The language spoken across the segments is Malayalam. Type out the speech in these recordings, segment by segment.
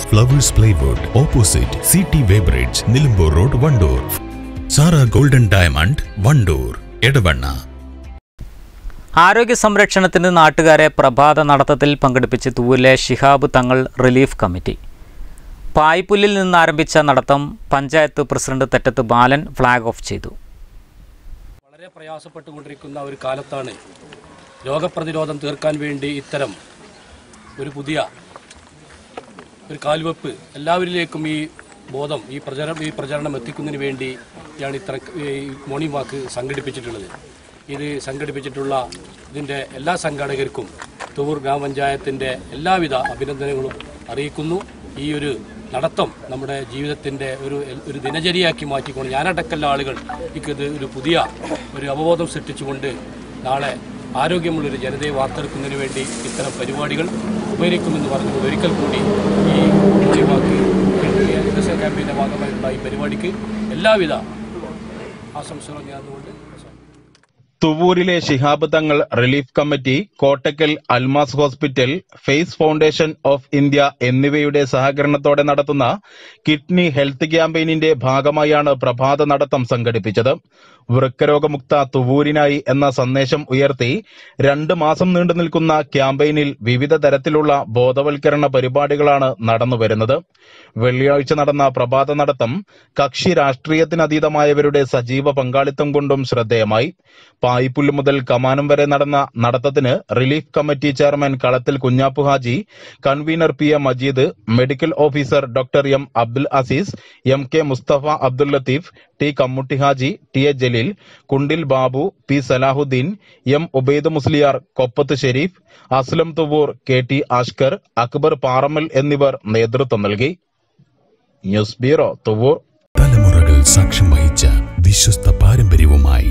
flowers plywood opposite C T weighbridge Nilambur road Wandoor Sara golden diamond Wandoor Edavanna ആരോഗ്യ സംരക്ഷണത്തിന് നാട്ടുകാരെ പ്രഭാത നടത്തത്തിൽ പങ്കെടുപ്പിച്ച് തൂവിലെ ശിഹാബ് തങ്ങൾ റിലീഫ് കമ്മിറ്റി പായ്പുല്ലിൽ നിന്ന് ആരംഭിച്ച നടത്തം panchayat president Thettath Balan flag off ചെയ്തു വളരെ പ്രയാസപ്പെട്ടുകൊണ്ടിരിക്കുന്ന ഒരു കാലത്താണ് രോഗപ്രതിരോധം തീർക്കാൻ വേണ്ടി ഇത്തരം ഒരു പുതിയ ഒരു കാൽവെപ്പ് എല്ലാവരിലേക്കും ഈ ബോധം ഈ പ്രചരണം ഈ പ്രചരണം എത്തിക്കുന്നതിന് വേണ്ടിയാണ് ഇത്ര ഈ മോർണിംഗ് വാക്ക് സംഘടിപ്പിച്ചിട്ടുള്ളത് ഇത് സംഘടിപ്പിച്ചിട്ടുള്ള ഇതിൻ്റെ എല്ലാ സംഘാടകർക്കും തുവൂർ ഗ്രാമപഞ്ചായത്തിൻ്റെ എല്ലാവിധ അഭിനന്ദനങ്ങളും അറിയിക്കുന്നു ഈ ഒരു നടത്തം നമ്മുടെ ജീവിതത്തിൻ്റെ ഒരു ഒരു ദിനചര്യയാക്കി മാറ്റിക്കൊണ്ട് ഞാനടക്കല്ല ആളുകൾ ഇത് ഒരു പുതിയ ഒരു അവബോധം സൃഷ്ടിച്ചുകൊണ്ട് നാളെ ആരോഗ്യമുള്ളൊരു ജനതയെ വാർത്തെടുക്കുന്നതിന് വേണ്ടി ഇത്തരം പരിപാടികൾ ഉപകരിക്കുമെന്ന് പറഞ്ഞുകൊണ്ട് ഒരിക്കൽ കൂടി ഈ ഒളിവാക്ക് വികസന ക്യാമ്പയിൻ്റെ ഭാഗമായിട്ടുള്ള ഈ പരിപാടിക്ക് എല്ലാവിധ ആശംസകളും നേർന്നുകൊണ്ട് തുവൂരിലെ Shihab Thangal relief committee Kottakkal Almas hospital face foundation of India എന്നിവയുടെ സഹകരണത്തോടെ നടത്തുന്ന കിഡ്നി ഹെൽത്ത് ക്യാമ്പയിനിന്റെ ഭാഗമായാണ് പ്രഭാത നടത്തം സംഘടിപ്പിച്ചത് വൃക്കരോഗമുക്ത തുവൂരിനായി എന്ന സന്ദേശം ഉയർത്തി രണ്ട് മാസം നീണ്ടു നിൽക്കുന്ന ക്യാമ്പയിനിൽ വിവിധ തരത്തിലുള്ള ബോധവൽക്കരണ പരിപാടികളാണ് നടന്നുവരുന്നത് വെള്ളിയാഴ്ച നടന്ന പ്രഭാത നടത്തം കക്ഷി രാഷ്ട്രീയത്തിനതീതമായവരുടെ സജീവ പങ്കാളിത്തം കൊണ്ടും ശ്രദ്ധേയമായി പായിപ്പുല്ല് മുതൽ കമാനം വരെ നടന്ന നടത്തത്തിന് relief committee chairman Kalathil Kunhappu Haji convener P A Majeed medical officer doctor M Abdul Azeez M K Musthafa Abdul Latheef T Kammutty Haji T A Jaleel Kundil Babu P Salahuddin M Ubaid Musliyar Koppath Shereef Aslam Thuvur K T Ashkar Akbar Parammal എന്നിവർ നേതൃത്വം നൽകി ന്യൂസ് ബ്യൂറോ തുവൂർ തലമുറകൾ സാക്ഷ്യം വഹിച്ച വിശ്വസ്ത പാരമ്പര്യവുമായി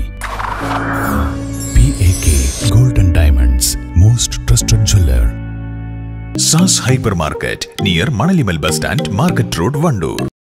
P A K golden diamonds most trusted jeweller Saas hypermarket near Manalimal bus stand market road Wandoor